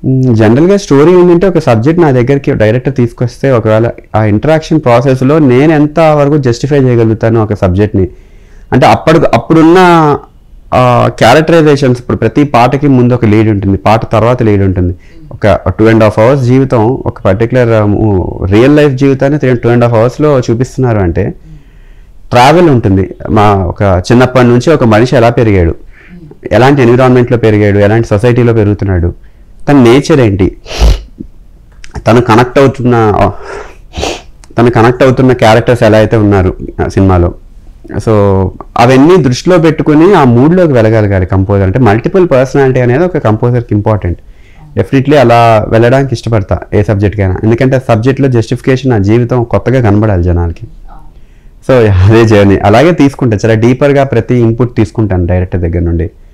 జనరల్గా స్టోరీ ఏంటంటే ఒక సబ్జెక్ట్ నా దగ్గరికి డైరెక్టర్ తీసుకొస్తే ఒకవేళ ఆ ఇంటరాక్షన్ ప్రాసెస్లో నేను ఎంత వరకు జస్టిఫై చేయగలుగుతాను ఒక సబ్జెక్ట్ని అంటే అప్పుడు అప్పుడున్న క్యారెక్టరైజేషన్స్ ఇప్పుడు ప్రతి పాటకి ముందు ఒక లీడ్ ఉంటుంది పాట తర్వాత లీడ్ ఉంటుంది ఒక టూ అండ్ హాఫ్ అవర్స్ జీవితం ఒక పర్టికులర్ రియల్ లైఫ్ జీవితాన్ని టూ అండ్ హాఫ్ అవర్స్లో చూపిస్తున్నారు అంటే ట్రావెల్ ఉంటుంది మా ఒక చిన్నప్పటి నుంచి ఒక మనిషి ఎలా పెరిగాడు ఎలాంటి ఎన్విరాన్మెంట్లో పెరిగాడు ఎలాంటి సొసైటీలో పెరుగుతున్నాడు తన నేచర్ ఏంటి తను కనెక్ట్ అవుతున్న తను కనెక్ట్ అవుతున్న క్యారెక్టర్స్ ఎలా అయితే ఉన్నారు ఆ సినిమాలో సో అవన్నీ దృష్టిలో పెట్టుకుని ఆ మూడ్లోకి వెళ్ళగలగాలి కంపోజర్ అంటే మల్టిపుల్ పర్సనాలిటీ అనేది ఒక కంపోజర్కి ఇంపార్టెంట్ డెఫినెట్లీ అలా వెళ్ళడానికి ఇష్టపడతా ఏ సబ్జెక్ట్కైనా ఎందుకంటే సబ్జెక్ట్లో జస్టిఫికేషన్ నా జీవితం కొత్తగా కనబడాలి జనాలకి సో అదే జర్నీ అలాగే తీసుకుంటా చాలా డీపర్గా ప్రతి ఇన్పుట్ తీసుకుంటాను డైరెక్టర్ దగ్గర నుండి